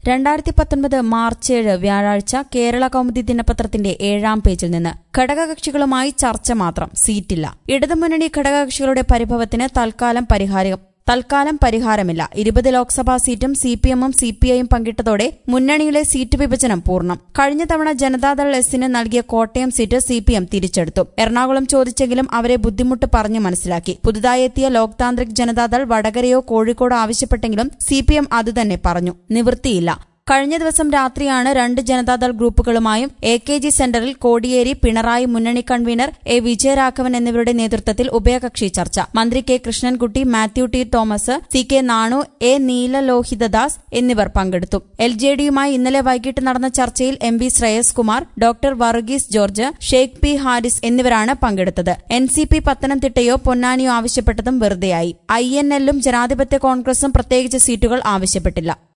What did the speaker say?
രണ്ടായിരത്തി പത്തൊൻപത് മാർച്ച് ഏഴ് വ്യാഴാഴ്ച കേരള കൗമുദി ദിനപത്രത്തിന്റെ ഏഴാം പേജിൽ നിന്ന് ഘടകകക്ഷികളുമായി ചർച്ച മാത്രം സീറ്റില്ല ഇടതുമുന്നണി ഘടകകക്ഷികളുടെ പരിഭവത്തിന് തൽക്കാലം പരിഹാരം തൽക്കാലം പരിഹാരമില്ല ഇരുപത് ലോക്സഭാ സീറ്റും സി പി എമ്മും സി പി ഐയും പങ്കിട്ടതോടെ മുന്നണിയിലെ സീറ്റ് വിഭജനം പൂർണ്ണം കഴിഞ്ഞ തവണ ജനതാദൾ എസിന് നൽകിയ Kottayam seat C P M തിരിച്ചെടുത്തു എറണാകുളം ചോദിച്ചെങ്കിലും അവരെ ബുദ്ധിമുട്ട് പറഞ്ഞു മനസ്സിലാക്കി പുതുതായി എത്തിയ ലോക് താന്ത്രിക് ജനതാദൾ വടകരയോ കോഴിക്കോടോ ആവശ്യപ്പെട്ടെങ്കിലും സി പി എം അതുതന്നെ പറഞ്ഞു നിവൃത്തിയില്ല കഴിഞ്ഞ ദിവസം രാത്രിയാണ് രണ്ട് ജനതാദൾ ഗ്രൂപ്പുകളുമായും എ കെ ജി സെന്ററിൽ കോടിയേരി പിണറായി മുന്നണി കൺവീനർ എ വിജയരാഘവൻ എന്നിവരുടെ നേതൃത്വത്തിൽ ഉഭയകക്ഷി ചർച്ച മന്ത്രി K Krishnankutty Mathew T Thomas C K Nanu A Neelalohithadas എന്നിവർ പങ്കെടുത്തു എൽ ജെ ഡിയുമായി ഇന്നലെ വൈകിട്ട് നടന്ന ചർച്ചയിൽ M V Shreyas Kumar doctor Varghese George Sheikh P Haris എന്നിവരാണ് പങ്കെടുത്തത് എൻ സി പി പത്തനംതിട്ടയോ പൊന്നാനിയോ ആവശ്യപ്പെട്ടതും വെറുതെയായി ഐ എൻ എല്ലും ജനാധിപത്യ കോൺഗ്രസും പ്രത്യേകിച്ച് സീറ്റുകൾ ആവശ്യപ്പെട്ടില്ല